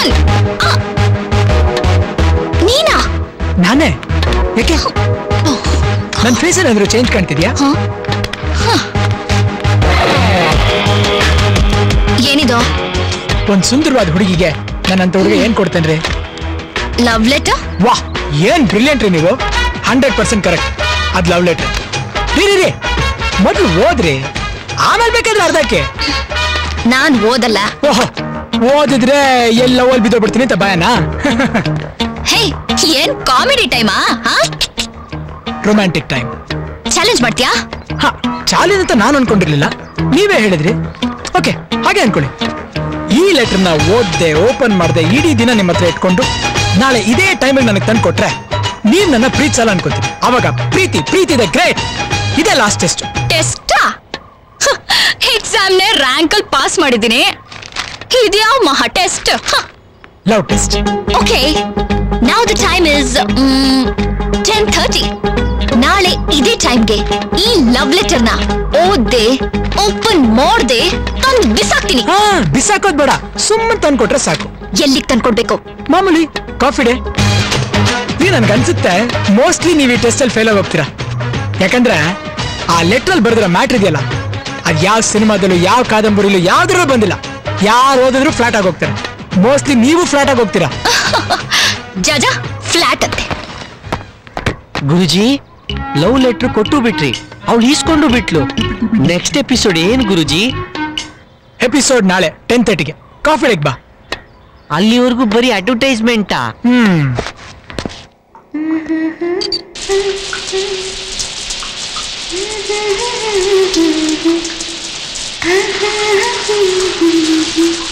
ಕಮಾನ್ ನೀನಾ ನಾನೇ ಯಾಕೆ ನನ್ನ ಫೇಸ್ ಏನಾದ್ರು ಚೇಂಜ್ ಕಾಣ್ತಿದ್ಯಾ ಏನಿದು ಒಂದ್ ಸುಂದರವಾದ ಹುಡುಗಿಗೆ ನನ್ನಂತ ಹುಡುಗ ಏನ್ ಕೊಡ್ತೇನ್ರಿ ಲವ್ ಲೆಟರ್ ವಾಹ್ ಏನ್ ಬ್ರಿಲಿಯಂಟ್ ರೀ ನೀವು ಹಂಡ್ರೆಡ್ ಪರ್ಸೆಂಟ್ ಕರೆಕ್ಟ್ ಅದ್ ಲವ್ ಲೆಟರ್ ರೀ ರೀ ರೀ ಮೊದ್ಲು ಓದ್ರಿ ಆಮೇಲೆ ಬೇಕಾದ್ರೆ ಅರ್ಧಕ್ಕೆ ನಾನ್ ಓದಲ್ಲ ಓಹೋ ಓದಿದ್ರೆ ಎಲ್ಲ ಓಲ್ ಬಿದ್ದೋಗ್ಬಿಡ್ತೀನಿ ಅಂತ ಭಯನಾ ಹೇ ಏನ್ ಕಾಮಿಡಿ ಟೈಮಾ ರೊಮ್ಯಾಂಟಿಕ್ ಟೈಮ್ ಚಾಲೆಂಜ್ ಮಾಡ್ತೀಯಾ ಹಾ ಚಾಲೆಂಜ್ ಅಂತ ನಾನು ಅನ್ಕೊಂಡಿರ್ಲಿಲ್ಲ ನೀವೇ ಹೇಳಿದ್ರಿ ಓಕೆ ಹಾಗೆ ಅನ್ಕೊಳ್ಳಿ ಈ ಲೆಟರ್ನ ಓದ್ದೆ ಓಪನ್ ಮಾಡ್ದೆ ಇಡೀ ದಿನ ನಿಮ್ಮ ಹತ್ರ ಇಟ್ಕೊಂಡು ನಾಳೆ ಇದೇ ಟೈಮಿಗೆ ನನಗೆ ತಂದು ಕೊಟ್ರೆ ನೀವ್ ನನ್ನ ಪ್ರೀತಿಸಲ್ಲ ಅನ್ಕೋತೀನಿ ಅವಾಗ ಪ್ರೀತಿ ಪ್ರೀತಿ ಇದೆ ಗ್ರೇಟ್ ಇದೇ ಲಾಸ್ಟ್ ಟೆಸ್ಟ್ ಟೆಸ್ಟಾ ಎಕ್ಸಾಮ್ನೆ ರ್ಯಾಂಕ್ ಅಲ್ಲಿ ಪಾಸ್ ಮಾಡಿದ್ದೀನಿ ಇದ್ಯಾವ ಮಹಾ test love test okay now the time is ten thirty ನಾಳೆ ಇದೇ ಟೈಮ್ಗೆ ಈ ಲವ್ ಲೆಟರ್ನ ಓದ್ದೆ ಓಪನ್ ಮಾಡ್ದೆ ತಂದು ಬಿಸಾಕ್ತೀನಿ ಹಾ ಬಿಸಾಕೋದ್ ಬೇಡ ಸುಮ್ಮನೆ ತಂದು ಕೊಟ್ರೆ ಸಾಕು ಎಲ್ಲಿಗೆ ತಂದ್ಕೊಡ್ಬೇಕು ಮಾಮೂಲಿ ಕಾಫಿ ಡೇ ನೀ ನನ್ಗೆ ಅನ್ಸುತ್ತೆ ಮೋಸ್ಟ್ಲಿ ನೀವು ಈ ಟೆಸ್ಟಲ್ಲಿ ಫೇಲ್ ಆಗಿ ಹೋಗ್ತೀರಾ ಯಾಕಂದ್ರೆ ಆ ಲೆಟ್ರಲ್ಲಿ ಬರೆದಿರೋ ಮ್ಯಾಟ್ರ್ ಇದೆಯಲ್ಲ ಅದು ಯಾವ ಸಿನಿಮಾದಲ್ಲೂ ಯಾವ ಕಾದಂಬರಿಲೂ ಯಾವ್ದ್ರಲ್ಲೂ ಬಂದಿಲ್ಲ ಯಾರು ಓದಿದ್ರು ಫ್ಲಾಟ್ ಆಗಿ ಹೋಗ್ತಾರೆ ಮೋಸ್ಟ್ಲಿ ನೀವು ಫ್ಲಾಟ್ ಆಗಿ ಹೋಗ್ತೀರಾ ಜಜ ಫ್ಲಾಟ್ ಅಂತೆ ಗುರುಜಿ ಲವ್ ಲೆಟ್ರ್ ಕೊಟ್ಟು ಬಿಟ್ರಿ ಅವಳು ಈಸ್ಕೊಂಡು ಬಿಟ್ಲು ನೆಕ್ಸ್ಟ್ ಎಪಿಸೋಡ್ ಏನ್ ಗುರುಜಿ ಎಪಿಸೋಡ್ ನಾಳೆ ಟೆನ್ ತರ್ಟಿಗೆ ಕಾಫಿ ಡೇಗೆ ಬಾ ಅಲ್ಲಿವರೆಗೂ ಬರೀ ಅಡ್ವರ್ಟೈಸ್ಮೆಂಟಾ ಹ್ಮ್ Thank you.